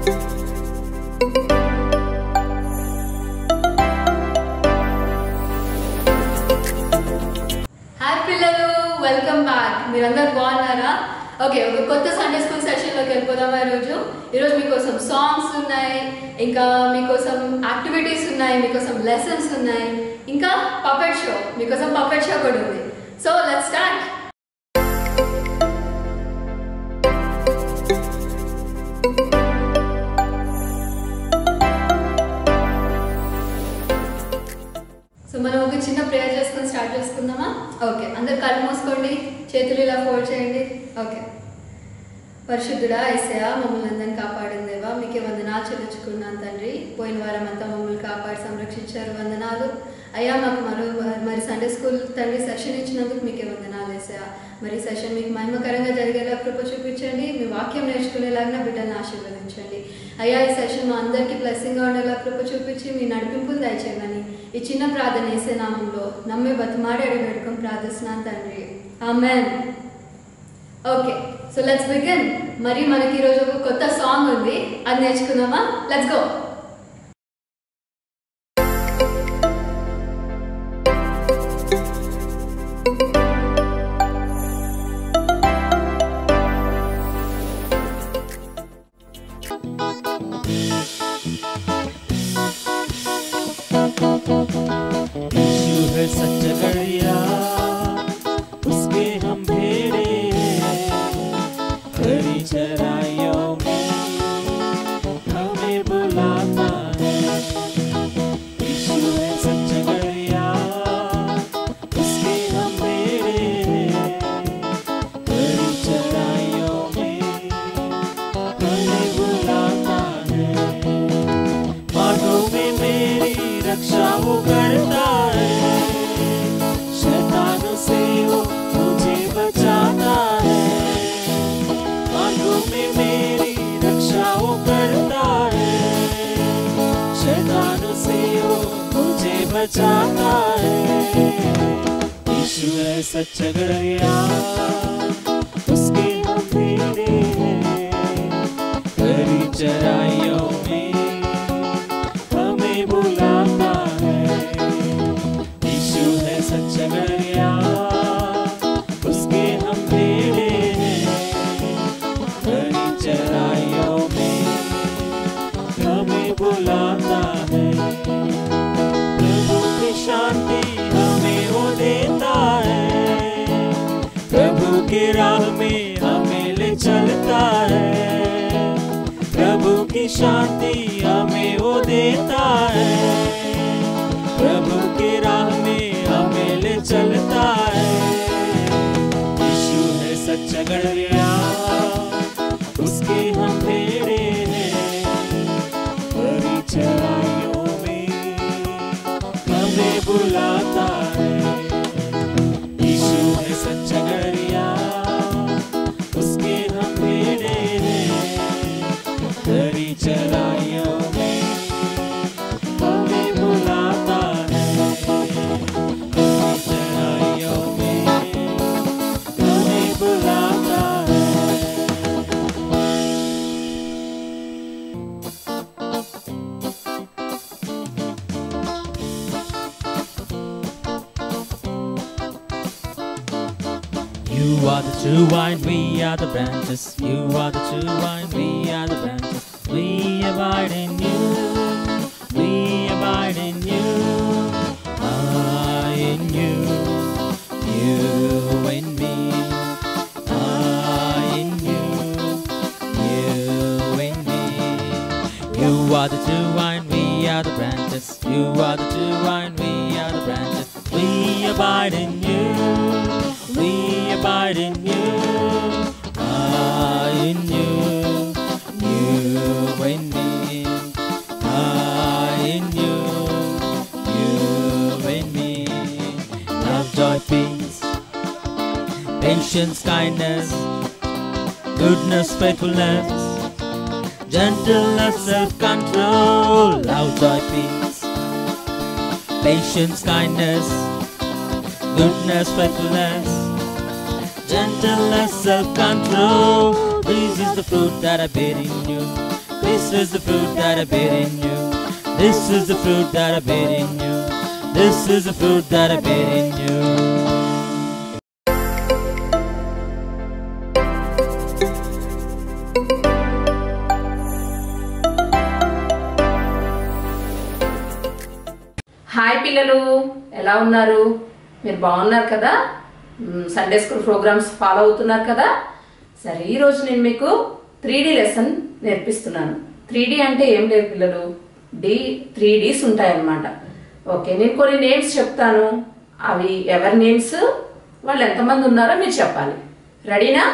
Hi పిల్లలు welcome back మీరందరూ బాగున్నారా ఓకే ఒక కొత్త సండే స్కూల్ సెషన్లోకి వెళ్ళిపోదామా ఈరోజు ఈరోజు మీకోసం సాంగ్స్ ఉన్నాయి ఇంకా మీకోసం యాక్టివిటీస్ ఉన్నాయి మీకోసం లెసన్స్ ఉన్నాయి ఇంకా పపెట్ షో మీకోసం పపెట్ షో కూడా ఉంది సో లెట్ స్టార్ట్ సో మనం ఒక చిన్న ప్రేయర్ చేసుకొని స్టార్ట్ చేసుకుందామా ఓకే అందరు కళ్ళు మూసుకోండి చేతులు ఇలా ఫోల్డ్ చేయండి ఓకే పరిశుద్ధుడా ఐసయా మమ్మల్ని అందరిని కాపాడిందేవా మీకే వందనాలు చెల్లించుకున్నాను తండ్రి పోయిన వారం అంతా మమ్మల్ని కాపాడి సంరక్షించారు వందనాలు అయ్యా మాకు మరో మరి సండే స్కూల్ తండ్రి సెషన్ ఇచ్చినందుకు మీకే వందనాలు వేసా మరి సెషన్ మీకు మహిమకరంగా జరిగేలా కృప చూపించండి మీ వాక్యం నేర్చుకునేలాగా బిడ్డలను ఆశీర్వదించండి అయ్యా ఈ సెషన్ మా అందరికీ బ్లెస్సింగ్గా ఉండేలా కృప చూపించి మీ నడిపింపులు దయచేయమని ఈ చిన్న ప్రార్థన వేసే నామంలో నమ్మి బతిమాడి అడిగి పెట్టుకొని ప్రార్థిస్తున్నాను తండ్రి amen okay so let's begin మరి మనకి ఈరోజు ఒక కొత్త సాంగ్ ఉంది అది నేర్చుకుందామా లెట్స్ గో यीशु है सच्चा गड़िया उसके हम भेड़े हरी चराइयों में हमें बुलाता है यीशु है सच्चा गड़िया उसके हम भेड़े हरी चराइयों में हमें बुलाता है बातों में मेरी रक्षा वो करता है शैतानों से वो मुझे बचाता है बातों में मेरी रक्षा वो करता है शैतानों से वो मुझे बचाता है यीशु है सच्चा गड़िया उसके हम भेड़े हैं हरी चराइयों में हमें बुलाता है यीशु है सच्चा गड़िया उसके हम भेड़े हैं हरी चराइयों में हमें बुलाता है प्रभु की शांति हमें वो देता है प्रभु के राह में हमें ले चलता है प्रभु की शांति हमें वो देता है प्रभु के राह में हमें ले चलता है यीशु है सच्चा गड़िया उसके हम भेड़े हैं हरी चराइयों में हमें बुलाता है यीशु है सच्चा गड़िया उसके हम भेड़े हैं हरी चराइयों में हमें बुलाता है हरी चराइयों में हमें बुलाता है You are the true vine, we are the branches. You are the true vine, we are the branches. We abide in you, we abide in you. I in you, you in me. I in you, you in me. You are the true vine, we are the branches. You are the true vine, we are the branches. We abide in you, we abide in you. I in you, you in me. I in you, you in me. Love, joy, peace, patience, kindness, goodness, faithfulness, gentleness, self-control, love, joy, peace, patience, kindness, goodness, faithfulness, gentleness, self-control. This is the fruit that I bear in you. This is the fruit that I bear in you. This is the fruit that I bear in you. This is the fruit that I bear in you. Hi పిల్లలు ఎలా ఉన్నారు మీరు బాగున్నారు కదా మ్, Sunday school programs follow అవుతున్నారు కదా సరే ఈ రోజు నేను మీకు త్రీ డి లెసన్ నేర్పిస్తున్నాను త్రీ డి అంటే ఏం లేదు పిల్లలు డి త్రీ డీస్ ఉంటాయన్నమాట ఓకే నేను కొన్ని నేమ్స్ చెప్తాను అవి ఎవరి నేమ్స్ వాళ్ళు ఎంతమంది ఉన్నారో మీరు చెప్పాలి రెడీనా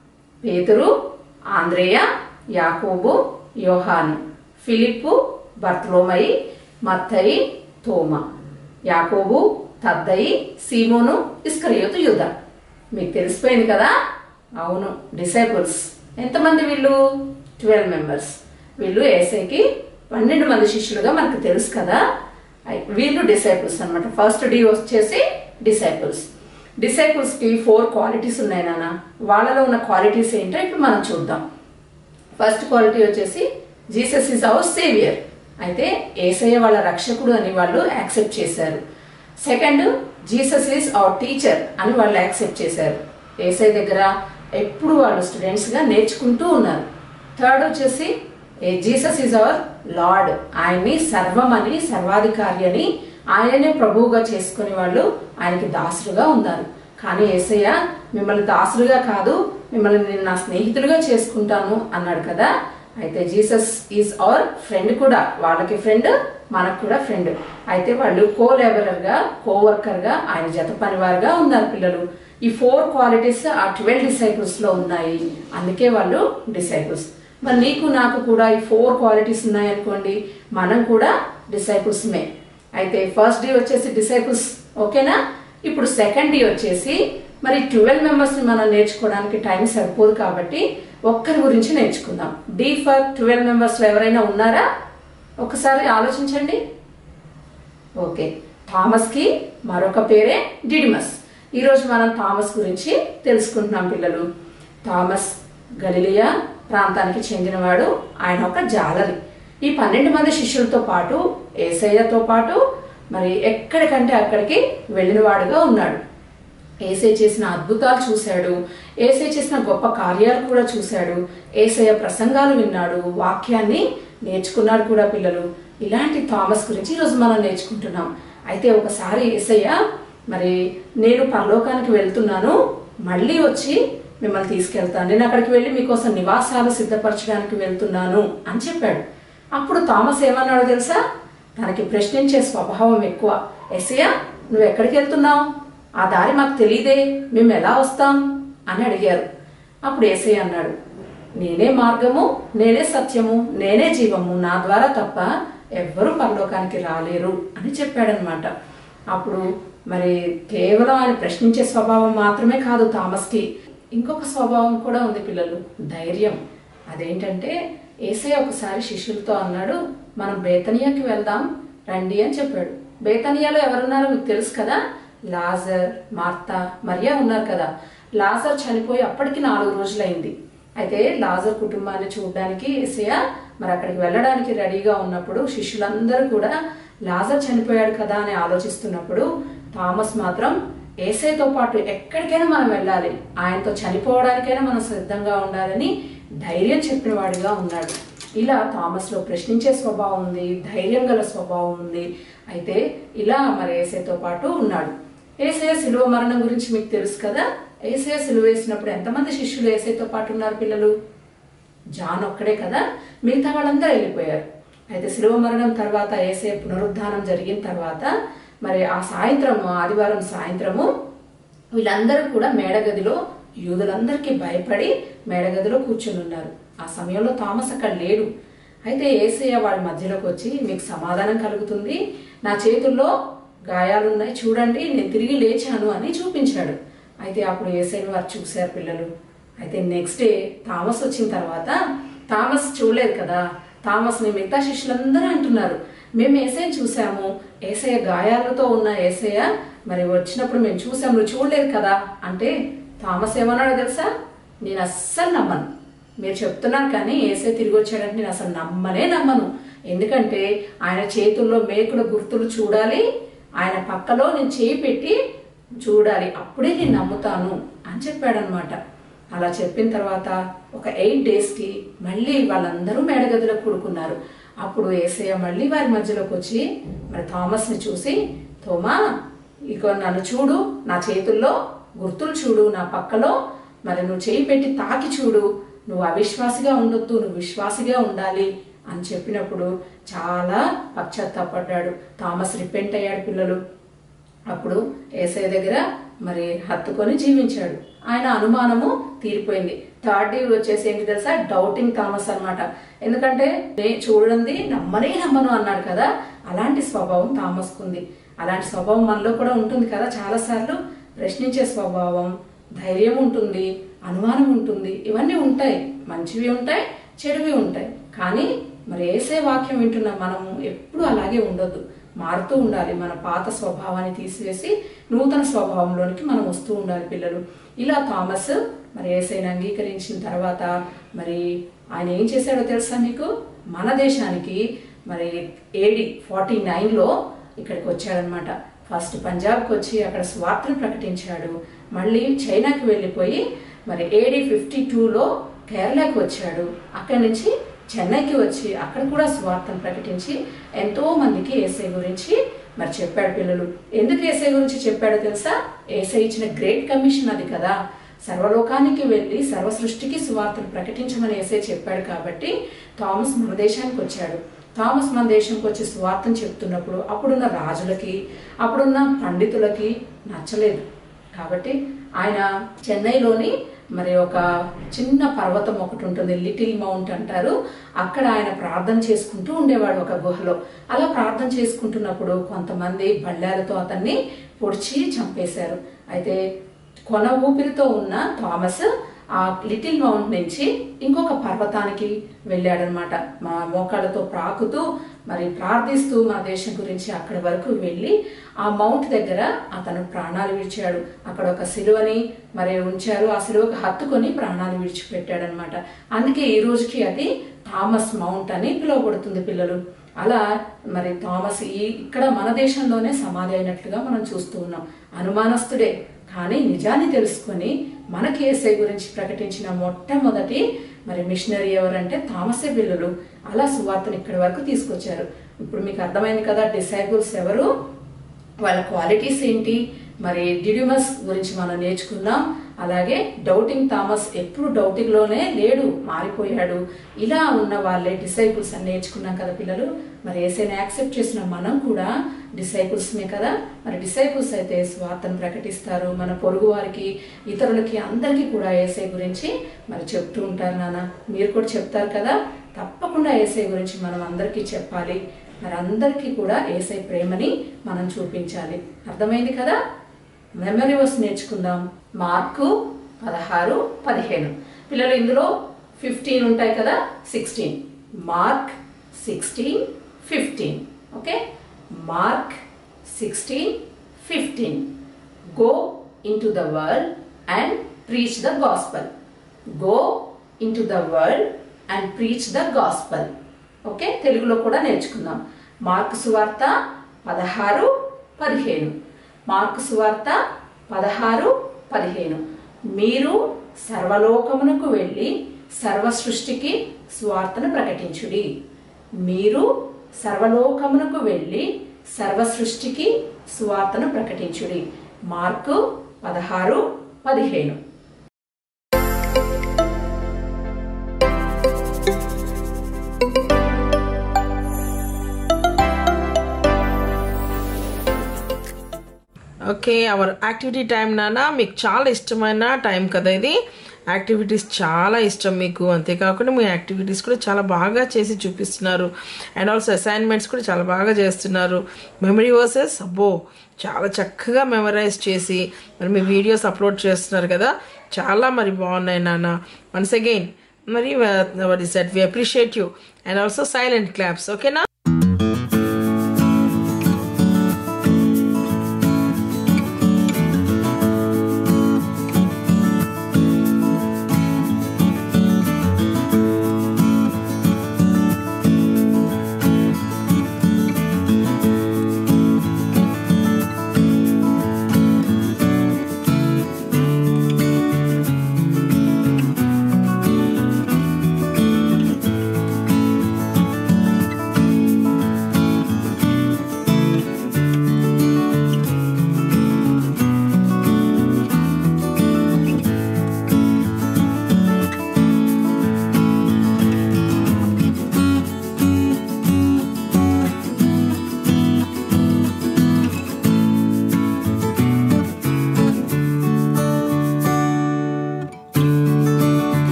పేతురు ఆంద్రేయ యాకోబు యోహాను ఫిలిప్పు బర్త్లోమయి మత్తయి తోమ యాకోబు తద్దయి సీమోను ఇస్కరియోతు యూద మీకు తెలిసిపోయింది కదా అవును డిసైపుల్స్ ఎంతమంది వీళ్ళు ట్వెల్వ్ మెంబర్స్ వీళ్ళు ఏసైకి పన్నెండు మంది శిష్యులుగా మనకు తెలుసు కదా ఐ- వీళ్ళు డిసైపుల్స్ అన్నమాట ఫస్ట్ డి వచ్చేసి డిసైపుల్స్ డిసైపుల్స్ కి ఫోర్ క్వాలిటీస్ ఉన్నాయి నాన్న వాళ్ళలో ఉన్న క్వాలిటీస్ ఏంటో ఇప్పుడు మనం చూద్దాం ఫస్ట్ క్వాలిటీ వచ్చేసి జీసస్ ఇస్ అవర్ సేవియర్ అయితే ఏసయ్య వాళ్ళ రక్షకుడు అని వాళ్ళు యాక్సెప్ట్ చేశారు second Jesus is our teacher అని వాళ్ళు యాక్సెప్ట్ చేశారు ఏసఐ దగ్గర ఎప్పుడు వాళ్ళు స్టూడెంట్స్ గా నేర్చుకుంటూ ఉన్నారు థర్డ్ వచ్చేసి జీసస్ ఈజ్ అవర్ లార్డ్ ఆయన్ని సర్వం అని సర్వాధికారి అని ఆయననే ప్రభువుగా చేసుకునే వాళ్ళు ఆయనకి దాసులుగా ఉన్నారు కానీ ఏసయ్య మిమ్మల్ని దాసులుగా కాదు మిమ్మల్ని నేను నా స్నేహితులుగా చేసుకుంటాను అన్నాడు కదా అయితే జీసస్ ఈజ్ అవర్ ఫ్రెండ్ కూడా వాళ్ళకి ఫ్రెండ్ మనకు కూడా ఫ్రెండ్ అయితే వాళ్ళు కో లేబరర్ గా కో వర్కర్ గా ఆయన జత పనివారుగా ఉన్నారు పిల్లలు ఈ ఫోర్ క్వాలిటీస్ ఆ ట్వెల్వ్ డిసైపుల్స్ లో ఉన్నాయి అందుకే వాళ్ళు డిసైపుల్స్ మరి నీకు నాకు కూడా ఈ ఫోర్ క్వాలిటీస్ ఉన్నాయి అనుకోండి మనం కూడా డిసైపుల్స్ మే అయితే ఫస్ట్ డే వచ్చేసి డిసైపుల్స్ ఓకేనా ఇప్పుడు సెకండ్ డే వచ్చేసి మరి ట్వెల్వ్ మెంబర్స్ ని మనం నేర్చుకోవడానికి టైం సరిపోదు కాబట్టి ఒక్కరి గురించి నేర్చుకుందాం డి ఫర్ ట్వెల్వ్ మెంబర్స్ లో ఎవరైనా ఉన్నారా ఒకసారి ఆలోచించండి ఓకే థామస్ కి మరొక పేరే డిడిమస్ ఈరోజు మనం థామస్ గురించి తెలుసుకుంటున్నాం పిల్లలు థామస్ గలిలియా ప్రాంతానికి చెందినవాడు ఆయన ఒక జాలరి ఈ పన్నెండు మంది శిష్యులతో పాటు ఏసయ్యతో పాటు మరి ఎక్కడికంటే అక్కడికి వెళ్ళినవాడుగా ఉన్నాడు ఏసై చేసిన అద్భుతాలు చూశాడు ఏసై చేసిన గొప్ప కార్యాలు కూడా చూశాడు ఏసయ్య ప్రసంగాలు విన్నాడు వాక్యాన్ని నేర్చుకున్నాడు కూడా పిల్లలు ఇలాంటి థామస్ గురించి ఈరోజు మనం నేర్చుకుంటున్నాం అయితే ఒకసారి ఏసయ్య మరి నేను పరలోకానికి వెళ్తున్నాను మళ్ళీ వచ్చి మిమ్మల్ని తీసుకెళ్తాను నేను అక్కడికి వెళ్ళి మీకోసం నివాసాలు సిద్ధపరచడానికి వెళ్తున్నాను అని చెప్పాడు అప్పుడు థామస్ ఏమన్నాడో తెలుసా తనకి ప్రశ్నించే స్వభావం ఎక్కువ ఎస్ఐయా నువ్వు ఎక్కడికి వెళ్తున్నావు ఆ దారి మాకు తెలియదే మేము ఎలా వస్తాం అని అడిగారు అప్పుడు ఏసై అన్నాడు నేనే మార్గము నేనే సత్యము నేనే జీవము నా ద్వారా తప్ప ఎవ్వరూ పరలోకానికి రాలేరు అని చెప్పాడనమాట అప్పుడు మరి కేవలం ఆయన ప్రశ్నించే స్వభావం మాత్రమే కాదు థామస్కి ఇంకొక స్వభావం కూడా ఉంది పిల్లలు ధైర్యం అదేంటంటే ఏసై ఒకసారి శిష్యులతో అన్నాడు మనం బేతనియాకి వెళ్దాం రండి అని చెప్పాడు బేతనియాలో ఎవరున్నారో మీకు తెలుసు కదా లాజర్ మార్తా మరియా ఉన్నారు కదా లాజర్ చనిపోయి అప్పటికి నాలుగు రోజులైంది అయితే లాజర్ కుటుంబాన్ని చూడడానికి ఏసయ్య మరి అక్కడికి వెళ్ళడానికి రెడీగా ఉన్నప్పుడు శిష్యులందరూ కూడా లాజర్ చనిపోయాడు కదా అని ఆలోచిస్తున్నప్పుడు థామస్ మాత్రం ఏసైతో పాటు ఎక్కడికైనా మనం వెళ్ళాలి ఆయనతో చనిపోవడానికైనా మనం సిద్ధంగా ఉండాలని ధైర్యం చెప్పిన వాడిగా ఉన్నాడు ఇలా థామస్ లో ప్రశ్నించే స్వభావం ఉంది ధైర్యం గల స్వభావం ఉంది అయితే ఇలా మరి ఏసైతో పాటు ఉన్నాడు ఏసయ శిలువ మరణం గురించి మీకు తెలుసు కదా ఏసయ శిలువ వేసినప్పుడు ఎంతమంది శిష్యులు ఏసైతో పాటు ఉన్నారు పిల్లలు జాన్ ఒక్కడే కదా మిగతా వాళ్ళందరూ వెళ్ళిపోయారు అయితే శిలువ మరణం తర్వాత ఏసే పునరుద్ధానం జరిగిన తర్వాత మరి ఆ సాయంత్రం ఆదివారం సాయంత్రము వీళ్ళందరూ కూడా మేడగదిలో యూదులందరికీ భయపడి మేడగదిలో కూర్చుని ఉన్నారు ఆ సమయంలో థామస్ అక్కడ లేడు అయితే ఏసయ్య వాళ్ళ మధ్యలోకి వచ్చి మీకు సమాధానం కలుగుతుంది నా చేతుల్లో గాయాలున్నాయి చూడండి నేను తిరిగి లేచాను అని చూపించాడు అయితే అప్పుడు ఏసైని వారు చూశారు పిల్లలు అయితే నెక్స్ట్ డే థామస్ వచ్చిన తర్వాత థామస్ చూడలేదు కదా థామస్ని మిగతా శిష్యులందరూ అంటున్నారు మేము ఏసఐ చూసాము ఏసయ్య గాయాలతో ఉన్న ఏసయ్య మరి వచ్చినప్పుడు మేము చూసాము నువ్వు చూడలేదు కదా అంటే థామస్ ఏమన్నాడో తెలుసా నేను అస్సలు నమ్మను మీరు చెప్తున్నారు కానీ ఏసే తిరిగి వచ్చాడంటే నేను అసలు నమ్మనే నమ్మను ఎందుకంటే ఆయన చేతుల్లో మేకుల గుర్తులు చూడాలి ఆయన పక్కలో నేను చేయి పెట్టి చూడాలి అప్పుడే నేను నమ్ముతాను అని చెప్పాడనమాట అలా చెప్పిన తర్వాత ఒక ఎయిట్ డేస్కి మళ్ళీ వాళ్ళందరూ మేడగదిలో కూడుకున్నారు అప్పుడు ఏసయ్య మళ్ళీ వారి మధ్యలోకి వచ్చి మరి థామస్ని చూసి థోమా ఇక నన్ను చూడు నా చేతుల్లో గుర్తులు చూడు నా పక్కలో మరి నువ్వు చేయి పెట్టి తాకి చూడు నువ్వు అవిశ్వాసిగా ఉండొద్దు నువ్వు విశ్వాసిగా ఉండాలి అని చెప్పినప్పుడు చాలా పశ్చాత్తాపడ్డాడు థామస్ రిపెంట్ అయ్యాడు పిల్లలు అప్పుడు ఏసఐ దగ్గర మరి హత్తుకొని జీవించాడు ఆయన అనుమానము తీరిపోయింది థర్డ్ డే వచ్చేసి ఏంటి తెలుసా డౌటింగ్ థామస్ అన్నమాట ఎందుకంటే "నే చూడండి నమ్మనే నమ్మను అన్నాడు కదా అలాంటి స్వభావం థామస్కుంది అలాంటి స్వభావం మనలో కూడా ఉంటుంది కదా చాలాసార్లు ప్రశ్నించే స్వభావం ధైర్యం ఉంటుంది అనుమానం ఉంటుంది ఇవన్నీ ఉంటాయి మంచివి ఉంటాయి చెడువి ఉంటాయి కానీ మరి ఏసే వాక్యం వింటున్న మనము ఎప్పుడు అలాగే ఉండొద్దు మారుతూ ఉండాలి మన పాత స్వభావాన్ని తీసివేసి నూతన స్వభావంలోనికి మనం వస్తూ ఉండాలి పిల్లలు ఇలా థామస్ మరి ఏసైని అంగీకరించిన తర్వాత మరి ఆయన ఏం చేశాడో తెలుసా మీకు మన దేశానికి మరి ఏడి ఫార్టీ నైన్లో ఇక్కడికి వచ్చాడనమాట ఫస్ట్ పంజాబ్కి వచ్చి అక్కడ స్వార్థను ప్రకటించాడు మళ్ళీ చైనాకి వెళ్ళిపోయి మరి ఏడి ఫిఫ్టీ టూలో కేరళకి వచ్చాడు అక్కడి నుంచి చెన్నైకి వచ్చి అక్కడ కూడా స్వార్థను ప్రకటించి ఎంతో మందికి ఏసై గురించి మరి చెప్పాడు పిల్లలు ఎందుకు ఏసై గురించి చెప్పాడో తెలుసా ఏసై ఇచ్చిన గ్రేట్ కమిషన్ అది కదా సర్వలోకానికి వెళ్ళి సర్వ సృష్టికి సువార్తను ప్రకటించమని ఏసై చెప్పాడు కాబట్టి థామస్ మన దేశానికి వచ్చాడు థామస్ మన దేశంకి వచ్చి సువార్తను చెప్తున్నప్పుడు అప్పుడున్న రాజులకి అప్పుడున్న పండితులకి నచ్చలేదు కాబట్టి ఆయన చెన్నైలోని మరి ఒక చిన్న పర్వతం ఒకటి ఉంటుంది లిటిల్ మౌంట్ అంటారు అక్కడ ఆయన ప్రార్థన చేసుకుంటూ ఉండేవాడు ఒక గుహలో అలా ప్రార్థన చేసుకుంటున్నప్పుడు కొంతమంది బళ్ళాలతో అతన్ని పొడిచి చంపేశారు అయితే కొన ఊపిరితో ఉన్న థామస్ ఆ లిటిల్ మౌంట్ నుంచి ఇంకొక పర్వతానికి వెళ్ళాడనమాట మా మోకాళ్ళతో ప్రాకుతూ మరి ప్రార్థిస్తూ మా దేశం గురించి అక్కడి వరకు వెళ్ళి ఆ మౌంట్ దగ్గర అతను ప్రాణాలు విడిచాడు అక్కడ ఒక సిలువని మరి ఉంచారు ఆ సిలువకు హత్తుకొని ప్రాణాలు విడిచిపెట్టాడనమాట అందుకే ఈ రోజుకి అది థామస్ మౌంట్ అని పిలువబడుతుంది పిల్లలు అలా మరి థామస్ ఈ ఇక్కడ మన దేశంలోనే సమాధి అయినట్లుగా మనం చూస్తూ ఉన్నాం అనుమానస్తుడే కానీ నిజాన్ని తెలుసుకొని మనకి ఏసై గురించి ప్రకటించిన మొట్టమొదటి మరి మిషనరీ ఎవరంటే థామసే పిల్లలు అలా సువార్తను ఇక్కడి వరకు తీసుకొచ్చారు ఇప్పుడు మీకు అర్థమైంది కదా డిసైబుల్స్ ఎవరు వాళ్ళ క్వాలిటీస్ ఏంటి మరి డిడ్యూమస్ గురించి మనం నేర్చుకున్నాం అలాగే డౌటింగ్ థామస్ ఎప్పుడు డౌటింగ్ లోనే లేడు మారిపోయాడు ఇలా ఉన్న వాళ్ళే డిసైపుల్స్ అని నేర్చుకున్నాం కదా పిల్లలు మరి ఏసైనా యాక్సెప్ట్ చేసిన మనం కూడా డిసైపుల్స్మే కదా మరి డిసైపుల్స్ అయితే స్వార్థను ప్రకటిస్తారు మన పొరుగు వారికి ఇతరులకి అందరికీ కూడా ఏసై గురించి మరి చెప్తూ ఉంటారు నాన్న మీరు కూడా చెప్తారు కదా తప్పకుండా ఏసై గురించి మనం అందరికీ చెప్పాలి మరి అందరికీ కూడా ఏసై ప్రేమని మనం చూపించాలి అర్థమైంది కదా మెమరీ వర్స్ నేర్చుకుందాం మార్కు పదహారు పదిహేను పిల్లలు ఇందులో ఫిఫ్టీన్ ఉంటాయి కదా sixteen mark sixteen fifteen okay mark sixteen fifteen go into the world and preach the gospel go into the world and preach the gospel okay తెలుగులో కూడా నేర్చుకుందాం మార్కు సువార్త పదహారు పదిహేను మార్కు సువార్త పదహారు పదిహేను మీరు సర్వలోకమునకు వెళ్ళి సర్వ సృష్టికి సువార్తను ప్రకటించుడి మీరు సర్వలోకమునకు వెళ్ళి సర్వ సృష్టికి సువార్తను ప్రకటించుడి మార్కు పదహారు పదిహేను ఓకే అవర్ యాక్టివిటీ టైం నాన్న మీకు చాలా ఇష్టమైన టైం కదా ఇది యాక్టివిటీస్ చాలా ఇష్టం మీకు అంతేకాకుండా మీ యాక్టివిటీస్ కూడా చాలా బాగా చేసి చూపిస్తున్నారు అండ్ ఆల్సో అసైన్మెంట్స్ కూడా చాలా బాగా చేస్తున్నారు మెమరీ వర్సెస్ అబ్బో చాలా చక్కగా మెమరైజ్ చేసి మరి మీ వీడియోస్ అప్లోడ్ చేస్తున్నారు కదా చాలా మరి బాగున్నాయి నాన్న వన్స్ అగైన్ మరి what is that we appreciate you and also silent claps ఓకేనా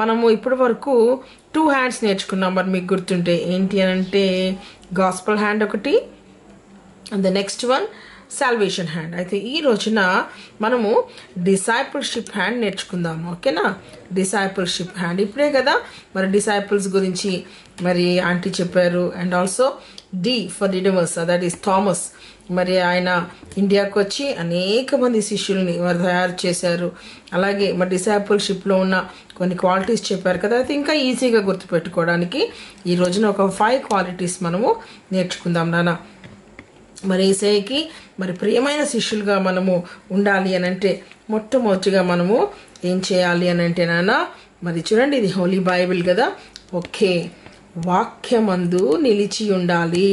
మనము ఇప్పటి వరకు టూ హ్యాండ్స్ నేర్చుకున్నాం మరి మీకు గుర్తుంటే ఏంటి అని అంటే గాస్పల్ హ్యాండ్ ఒకటి and the next one salvation hand అయితే ఈ రోజున మనము డిసైపుల్షిప్ హ్యాండ్ నేర్చుకుందాం ఓకేనా డిసైపుల్షిప్ హ్యాండ్ ఇప్పుడే కదా మరి డిసైపుల్స్ గురించి మరి ఆంటీ చెప్పారు and also D for Didymus that is Thomas మరి ఆయన ఇండియాకు వచ్చి అనేక మంది శిష్యుల్ని వారు తయారు చేశారు అలాగే మరి డిసైపుల్షిప్లో ఉన్న కొన్ని క్వాలిటీస్ చెప్పారు కదా అయితే ఇంకా ఈజీగా గుర్తుపెట్టుకోవడానికి ఈ రోజున ఒక ఫైవ్ క్వాలిటీస్ మనము నేర్చుకుందాం నాన్న మరి ఏసైకి మరి ప్రియమైన శిష్యులుగా మనము ఉండాలి అని అంటే మొట్టమొదటిగా మనము ఏం చేయాలి అని అంటే నాన్న మరి చూడండి ఇది హోలీ బైబిల్ కదా ఓకే వాక్యమందు నిలిచి ఉండాలి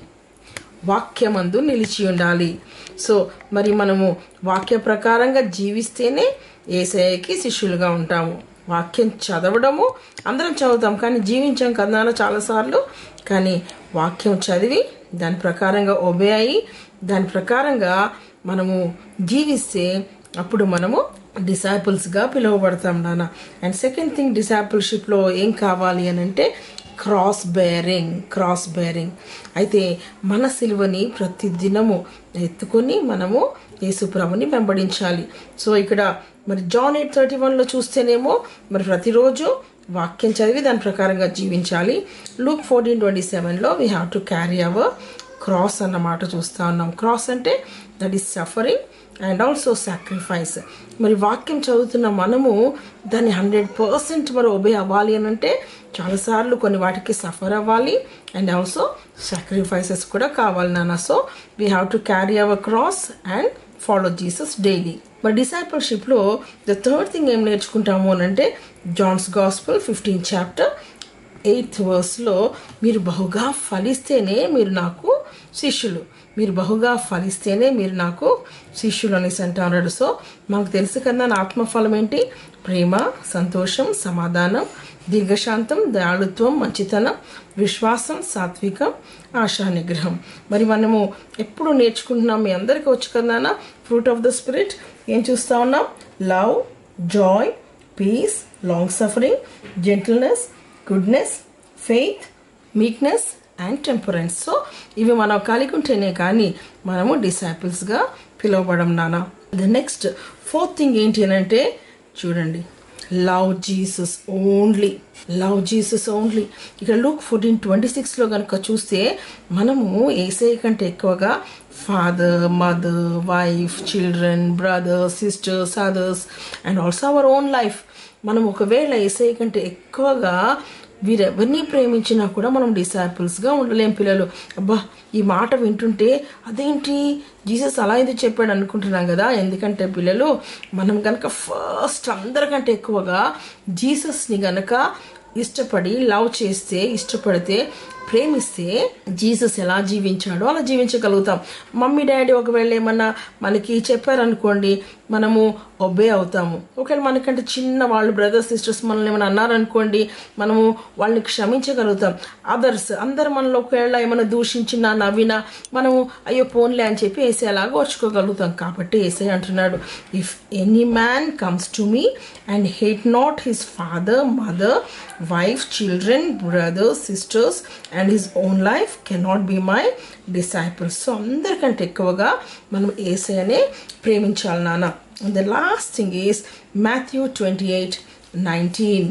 వాక్యమందు నిలిచి ఉండాలి సో మరి మనము వాక్య ప్రకారంగా జీవిస్తేనే ఏసఐకి శిష్యులుగా ఉంటాము వాక్యం చదవడము అందరం చదువుతాం కానీ జీవించాం కదా చాలాసార్లు కానీ వాక్యం చదివి దాని ప్రకారంగా ఒబే అయ్యి దాని ప్రకారంగా మనము జీవిస్తే అప్పుడు మనము డిసైపుల్స్గా పిలువబడతాం నాన్న అండ్ సెకండ్ థింగ్ డిసైపుల్షిప్లో ఏం కావాలి అని అంటే క్రాస్ బేరింగ్ క్రాస్ బేరింగ్ అయితే మన సిలువని ప్రతి దినము ఎత్తుకొని మనము యేసుప్రభుని వెంబడించాలి సో ఇక్కడ మరి జాన్ ఎయిట్ థర్టీ వన్లో చూస్తేనేమో మరి ప్రతిరోజు వాక్యం చదివి దాని ప్రకారంగా జీవించాలి లూక్ ఫోర్టీన్ ట్వంటీ సెవెన్లో we have to carry our cross అన్నమాట చూస్తూ ఉన్నాం క్రాస్ అంటే that is suffering and also sacrifice మరి వాక్యం చదువుతున్న మనము దాన్ని హండ్రెడ్ పర్సెంట్ మరి ఒబే అవ్వాలి అని అంటే చాలాసార్లు కొన్ని వాటికి సఫర్ అవ్వాలి అండ్ ఆల్సో సాక్రిఫైసెస్ కూడా కావాలి నాన్న so we have to carry our cross and follow Jesus daily మరి డిసైపుల్షిప్లో ద థర్డ్ థింగ్ ఏం నేర్చుకుంటాము అని అంటే John's gospel fifteen chapter eighth వర్స్లో మీరు బహుగా ఫలిస్తేనే మీరు నాకు శిష్యులు మీరు బహుగా ఫలిస్తేనే మీరు నాకు శిష్యులు అనేసి అంటున్నాడు సో మనకు తెలుసు కదా నా ఆత్మఫలం ఏంటి ప్రేమ సంతోషం సమాధానం దీర్ఘశాంతం దయాళుత్వం మంచితనం విశ్వాసం సాత్వికం ఆశా నిగ్రహం మరి మనము ఎప్పుడు నేర్చుకుంటున్నాం మీ అందరికీ వచ్చు కదా ఫ్రూట్ ఆఫ్ ద స్పిరిట్ ఏం చూస్తా ఉన్నాం love joy peace long suffering gentleness goodness faith meekness and temperance so ఇవి మనం కలిగి ఉంటేనే కానీ మనము డిసైపుల్స్గా పిలువబడం నానా ద నెక్స్ట్ ఫోర్త్ థింగ్ ఏంటి అని అంటే చూడండి love Jesus only love Jesus only ఇక్కడ లూక్ ఫోర్టీన్ ట్వంటీ సిక్స్లో కనుక చూస్తే మనము ఏసై కంటే ఎక్కువగా father mother wife children brothers sisters others and also our own life మనం ఒకవేళ ఏసై కంటే ఎక్కువగా వీరెవరిని ప్రేమించినా కూడా మనం డిసైపుల్స్గా ఉండలేం పిల్లలు అబ్బా ఈ మాట వింటుంటే అదేంటి జీసస్ అలా ఎందుకు చెప్పాడు అనుకుంటున్నాం కదా ఎందుకంటే పిల్లలు మనం కనుక ఫస్ట్ అందరికంటే ఎక్కువగా జీసస్ని గనక ఇష్టపడి లవ్ చేస్తే ఇష్టపడితే ప్రేమిస్తే జీసస్ ఎలా జీవించాడో అలా జీవించగలుగుతాం మమ్మీ డాడీ ఒకవేళ ఏమన్నా మనకి చెప్పారనుకోండి మనము ఒబే అవుతాము ఒకవేళ మనకంటే చిన్న వాళ్ళు బ్రదర్స్ సిస్టర్స్ మనల్ని ఏమైనా అన్నారనుకోండి మనము వాళ్ళని క్షమించగలుగుతాం అదర్స్ అందరు మనలో ఒకవేళ ఏమైనా దూషించినా నవ్వినా మనము అయ్యో పోన్లే అని చెప్పి వేసేలాగా వచ్చుకోగలుగుతాం కాబట్టి వేసే అంటున్నాడు if any man comes to me and hate not his father mother wife children brothers sisters and his own life cannot be my disciples so అందరికంటే ఎక్కువగా మనం ఏసైనే ప్రేమించాలి నాన్న the last thing is Matthew twenty eight nineteen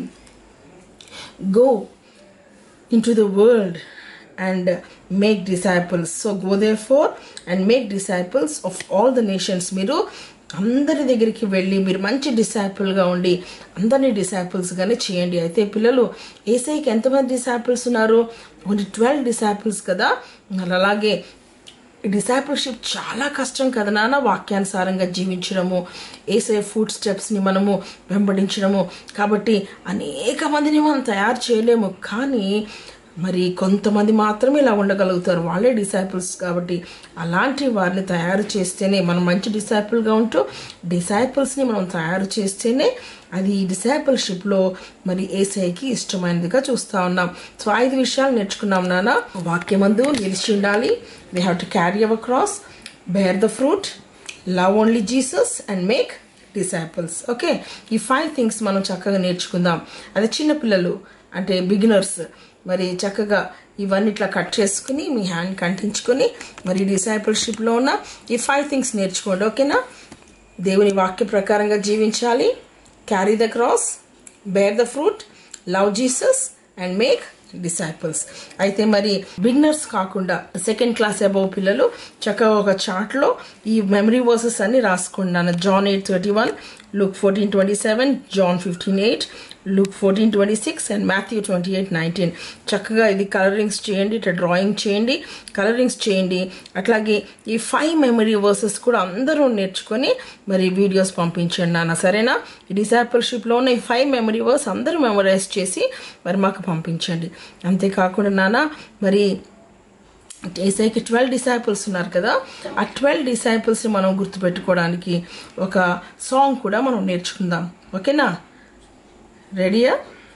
go into the world and make disciples so go therefore and make disciples of all the nations మీరు అందరి దగ్గరికి వెళ్ళి మీరు మంచి డిసైపుల్గా ఉండి అందరినీ డిసైపుల్స్గానే చేయండి అయితే పిల్లలు ఏసైకి ఎంతమంది డిసైపుల్స్ ఉన్నారు ఓన్లీ ట్వెల్వ్ డిసైపుల్స్ కదా మరి అలాగే డిసైపుల్షిప్ చాలా కష్టం కదా నాన్న వాక్యానుసారంగా జీవించడము ఏసే ఫుడ్ స్టెప్స్ని మనము వెంబడించడము కాబట్టి అనేక మందిని మనం తయారు చేయలేము కానీ మరి కొంతమంది మాత్రమే ఇలా ఉండగలుగుతారు వాళ్ళే డిసైపుల్స్ కాబట్టి అలాంటి వారిని తయారు చేస్తేనే మనం మంచి డిసైపుల్గా ఉంటూ డిసైపుల్స్ని మనం తయారు చేస్తేనే అది ఈ డిసైపుల్షిప్లో మరి ఏసైకి ఇష్టమైనదిగా చూస్తూ ఉన్నాం సో ఐదు విషయాలు నేర్చుకున్నాం నాన్న వాక్యమందు నిలిచి ఉండాలి we have to carry our cross bear the fruit love only Jesus and make disciples okay ఈ ఫైవ్ థింగ్స్ మనం చక్కగా నేర్చుకుందాం అది చిన్నపిల్లలు అంటే బిగినర్స్ మరి చక్కగా ఇవన్నీ ఇట్లా కట్ చేసుకుని మీ హ్యాండ్ కంటించుకొని మరి డిసైపుల్షిప్లో ఉన్న ఈ ఫైవ్ థింగ్స్ నేర్చుకోండి ఓకేనా దేవుని వాక్య ప్రకారంగా జీవించాలి carry the cross bear the fruit love Jesus and make disciples అయితే మరి బిగినర్స్ కాకుండా సెకండ్ క్లాస్ అబౌవ్ పిల్లలు చక్కగా ఒక చార్ట్లో ఈ మెమరీ వర్సెస్ అన్ని రాసుకున్నాను John eight thirty one Luke fourteen twenty seven John fifteen eight Luke fourteen twenty six and Matthew twenty eight nineteen చక్కగా ఇది కలరింగ్స్ చేయండి ఇట్లా డ్రాయింగ్ చేయండి కలరింగ్స్ చేయండి అట్లాగే ఈ ఫైవ్ మెమరీ వర్సెస్ కూడా అందరూ నేర్చుకొని మరి వీడియోస్ పంపించండి నాన్న సరేనా ఈ డిసాపుల్షిప్లో ఉన్న ఈ ఫైవ్ మెమరీ వర్స్ అందరూ మెమరైజ్ చేసి మరి మాకు పంపించండి అంతేకాకుండా నాన్న మరి ఏసైకి ట్వెల్వ్ డిసైపుల్స్ ఉన్నారు కదా ఆ ట్వెల్వ్ డిసైపుల్స్ని మనం గుర్తుపెట్టుకోవడానికి ఒక సాంగ్ కూడా మనం నేర్చుకుందాం ఓకేనా రెడీయా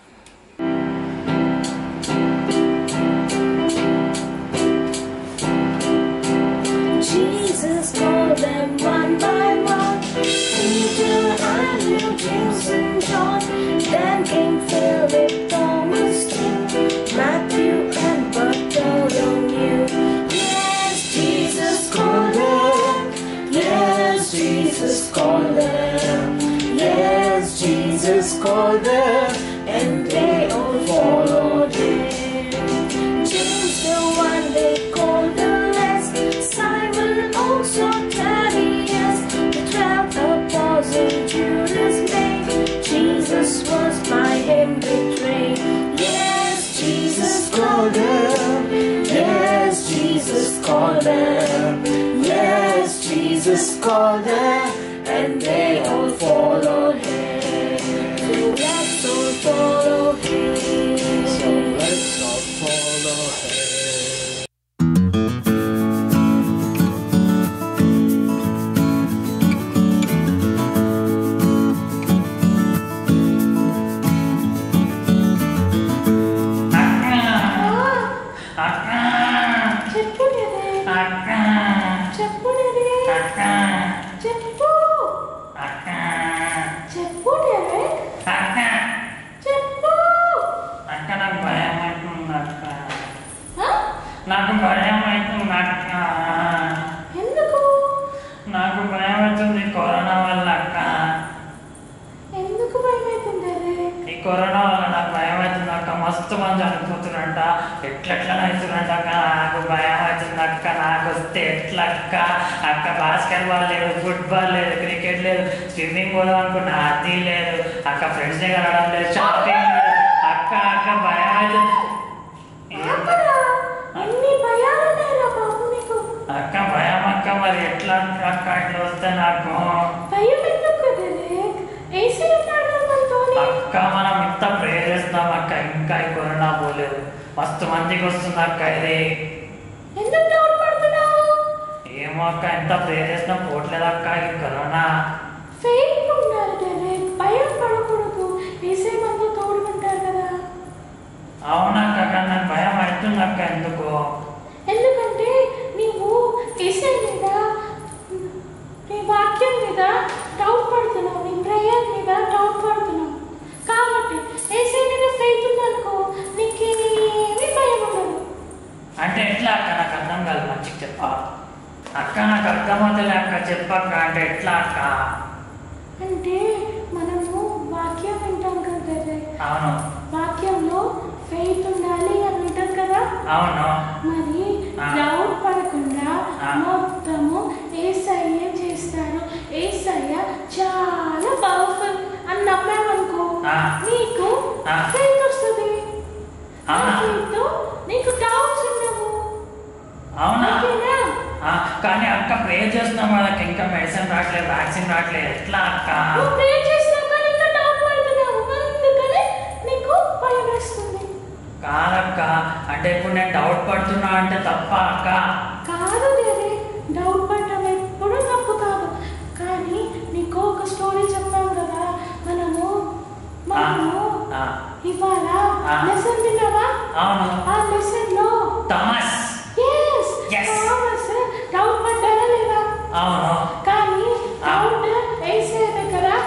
Jesus called them one by one. Peter, Andrew, James, and John. Then came Philip, Thomas, too. Matthew and Bartholomew. Yes, Jesus called them. Yes, Jesus called them. Yes, Jesus called them. And they all followed him. James, the one they called the less. Simon also Thaddeus, the twelve apostle Judas made. Jesus was by him betrayed. Yes, Jesus called them. Yes, Jesus called them. Yes, Jesus called them, and they all followed him. So let's all follow him. So let's all follow him. చెప్పు చెప్పు చెప్పు చెప్పు చెప్పు అక్క నాకు భయం అవుతుంది అక్క ఆ? నాకు భయం అవుతుంది అక్క ఎందుకు నాకు భయం అవుతుంది కరోనా వల్ల అక్క ఎందుకు భయమవుతుంది ఈ కరోనా వల్ల నాకు భయం అవుతుంది అక్క మస్తు మంది చనిపోతున్నంట ఎట్లెట్లా అవుతున్నట్టు అక్క నాకు భయం అవుతుంది అక్క నాకు వస్తే ఎట్లా అక్క అక్క బాస్కెట్ బాల్ లేదు ఫుట్బాల్ లేదు క్రికెట్ లేదు స్విమ్మింగ్ పోదాం అనుకున్నా అది లేదు అక్క ఫ్రెండ్స్ ని కలవడం లేదు షాపింగ్ లేదు అక్క అక్క భయం అవుతుంది అక్కడ అన్ని భయాలు ఉన్నాయిరా బాబు నీకు అక్క భయం అక్క మరి ఎట్లా అక్క ఇట్లా వస్తే నాకు భయం ఎందుకు కదలే ఏసీ ఉన్నాడు మనతోని అక్క మనం ఇంత ప్రే చేస్తాం అక్క ఇంకా ఈ కరోనా పోలేదు మస్తు మందికి వస్తుంది అక్క ఇది ఎందుకు డౌట్ పడుతున్నావు ఏమో అక్క ఎంత ప్రే చేసినా పోవట్లేదు అక్క ఈ కరోనా ఫెయిల్ ఉండాలి కదే భయం పడకూడదు ఏసీ మనతో తోడుకుంటారు కదా అవునక్క కానీ నాకు భయం అవుతుంది అక్క ఎందుకు ఎందుకంటే నీవు ఏసీ మీద నీ వాక్యం మీద డౌట్ పడుతున్నావు నీ ప్రేయర్ మీద డౌట్ పడుతున్నావు కాబట్టి ఏసీ మీద ఫెయిత్ ఉందనుకో నీకేమీ భయం ఉండదు అంటే ఎట్లా అక్క నాకు అర్థం కాదు మంచిగా చెప్పా అక్క నాకు అర్థమవుతలే అక్క చెప్పక్క అంటే ఎట్లా అక్క అంటే మనము వాక్యం వింటాం కదా అవును వాక్యంలో ఫెయిత్ ఉండాలి అని వింటాం కదా అవును మరి ఆ. డౌట్ పడకుండా ఆ. మొత్తము ఏసయ్య చేస్తారు ఏసయ్య చాలా పవర్ఫుల్ అని నమ్మామనుకో ఆ. నీకు ఆ. ఫెయిత్ వస్తుంది అవునా? ఫెయిత్తో నీకు డౌట్స్ ఉండవు అవునా ఓకేనా ఆ, కానీ అక్క ప్రే చేస్తున్నాం వాళ్ళకి ఇంకా మెడిసిన్ రావట్లేదు వ్యాక్సిన్ రావట్లేదు ఎట్లా అక్క నువ్వు ప్రే చేసినా కానీ ఇంకా డౌట్ పడుతున్నావు అందుకని నీకు భయం వేస్తుంది కాదక్క అంటే ఇప్పుడు నేను డౌట్ పడుతున్నా అంటే తప్ప అక్క కాదు దేవి డౌట్ పడటం ఎప్పుడు తప్పు కాదు కానీ నీకు ఒక స్టోరీ చెప్తాం కదా మనము మనము ఆ, ఇవాళ ఆ. లెసన్ విన్నావా అవును ఆ లెసన్ లో Thomas yes Yes. Thomas doubt పడ్డాడా లేదా అవును కానీ ఆ. డౌట్ వేసే దగ్గర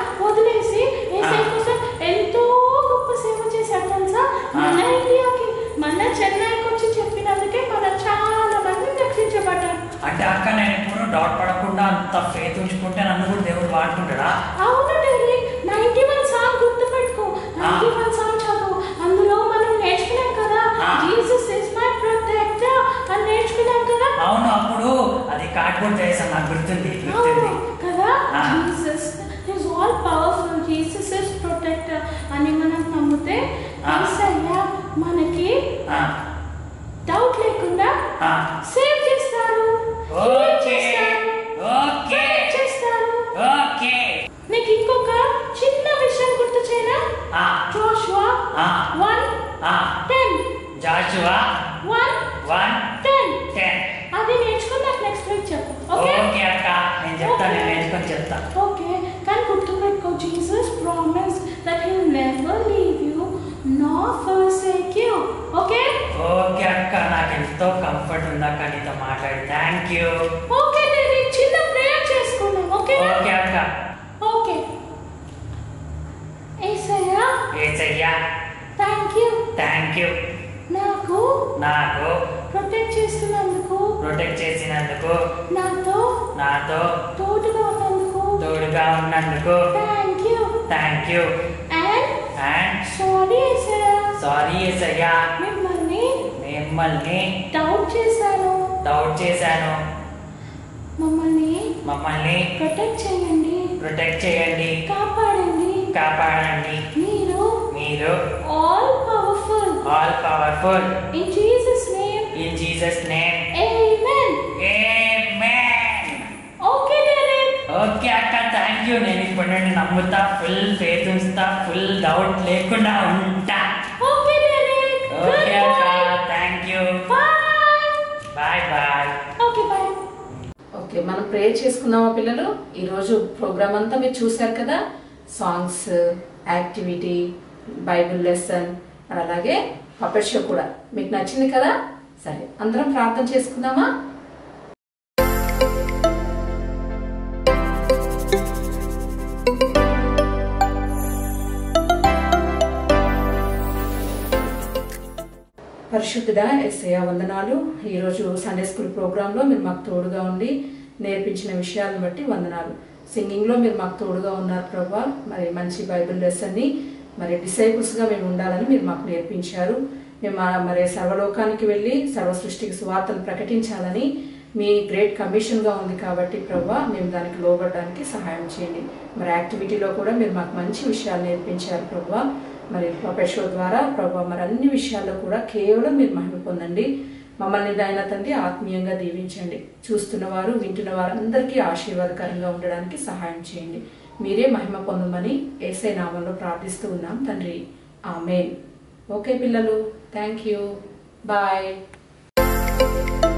కదా అవును డాడీ నైన్టీ వన్ సాంగ్ గుర్తుపెట్టుకో నైన్టీ వన్ సాంగ్ చదువు అందులో మనం నేర్చుకున్నాం కదా ఆ. జీసస్ ఇస్ మై ప్రొటెక్టర్ అని నేర్చుకున్నాం కదా అవును అప్పుడు అది కార్డ్బోర్డ్ చేసాం నాకు గుర్తుంది గుర్తుంది అవును కదా ఆ. Jesus is all powerful Jesus is protector అని మనం నమ్మితే ఆ. యేసయ్య మనకి ఆ, డౌట్ లేకుండా ఆ. సేవ్ చేస్తారు heal ఓకే చేస్తారు, ఓకే guide చేస్తారు ఓకే నీకు ఇంకొక చిన్న విషయం గుర్తు చేయనా ఆ, జోషువా ఆ. వన్ ఆ. Ten Joshua one one ten ten అది నేర్చుకుని నాకు నెక్స్ట్ వీక్ చెప్పు ఓకే ఓకే అక్క నేను చెప్తాను నేను నేర్చుకొని చెప్తా ఓకే కానీ గుర్తుపెట్టుకో Jesus promise that he never leave you not forsake you okay okay అక్క నాకు ఎంతో కంఫర్ట్ ఉంది అక్క నీతో మాట్లాడి థ్యాంక్ యూ ఓకే నేను చిన్న ప్రేయర్ చేసుకున్నాం ఓకే ఓకే అక్క ఓకే ఏసయ్యా ఏసయ్యా థ్యాంక్ యూ థ్యాంక్ యూ నాకు నాకు ప్రొటెక్ట్ చేస్తున్నందుకు ప్రొటెక్ట్ చేసినందుకు నాతో నాతో తోడుగా ఉన్నందుకు తోడుగా ఉన్నందుకు thank you thank you and and sorry ఏసయ్యా సారీ ఏసయ్యా మిమ్మల్ని మిమ్మల్ని డౌట్ చేశాను డౌట్ చేశాను మమ్మల్ని మమ్మల్ని ప్రొటెక్ట్ చేయండి ప్రొటెక్ట్ చేయండి కాపాడండి కాపాడండి మీరు మీరు all powerful all powerful in Jesus name in Jesus name amen amen okay Derek okay అక్క థ్యాంక్ యూ నేను ఇప్పటి నుండి నమ్ముతా ఫుల్ ఫేత్ ఉంచుతా ఫుల్ డౌట్ లేకుండా ఉంటా ఓకే డెరెక్ ఓకే అక్క thank you bye bye bye okay bye okay మనం ప్రేయర్ చేసుకుందామా పిల్లలు ఈరోజు ప్రోగ్రామ్ అంతా మీరు చూశారు కదా సాంగ్స్ యాక్టివిటీ బైబిల్ లెసన్ మరి అలాగే పపెట్ షో కూడా మీకు నచ్చింది కదా సరే అందరం ప్రార్థన చేసుకుందామా పరిశుద్ధుడా ఎస్ఐ వందనాలు ఈరోజు సండే స్కూల్ ప్రోగ్రాంలో మీరు మాకు తోడుగా ఉండి నేర్పించిన విషయాలను బట్టి వందనాలు సింగింగ్లో మీరు మాకు తోడుగా ఉన్నారు ప్రభా మరి మంచి బైబిల్ లెసన్ని మరి డిసైపుల్స్గా మేము ఉండాలని మీరు మాకు నేర్పించారు మేము ఆ మరి సర్వలోకానికి వెళ్ళి సర్వ సృష్టికి సువార్తను ప్రకటించాలని మీ గ్రేట్ కమిషన్గా ఉంది కాబట్టి ప్రభా మేము దానికి లోబడడానికి సహాయం చేయండి మరి యాక్టివిటీలో కూడా మీరు మాకు మంచి విషయాలు నేర్పించారు ప్రభా మరి పపెట్ షో ద్వారా ప్రభా మరి అన్ని విషయాల్లో కూడా కేవలం మీరు మహిమ పొందండి మమ్మల్ని నాయన తండ్రి ఆత్మీయంగా దీవించండి చూస్తున్న వారు వింటున్న వారు అందరికీ ఆశీర్వాదకరంగా ఉండడానికి సహాయం చేయండి మీరే మహిమ పొందమని ఏసై నామంలో ప్రార్థిస్తూ ఉన్నాం తండ్రి ఆమెన్ ఓకే పిల్లలు థ్యాంక్ యూ బాయ్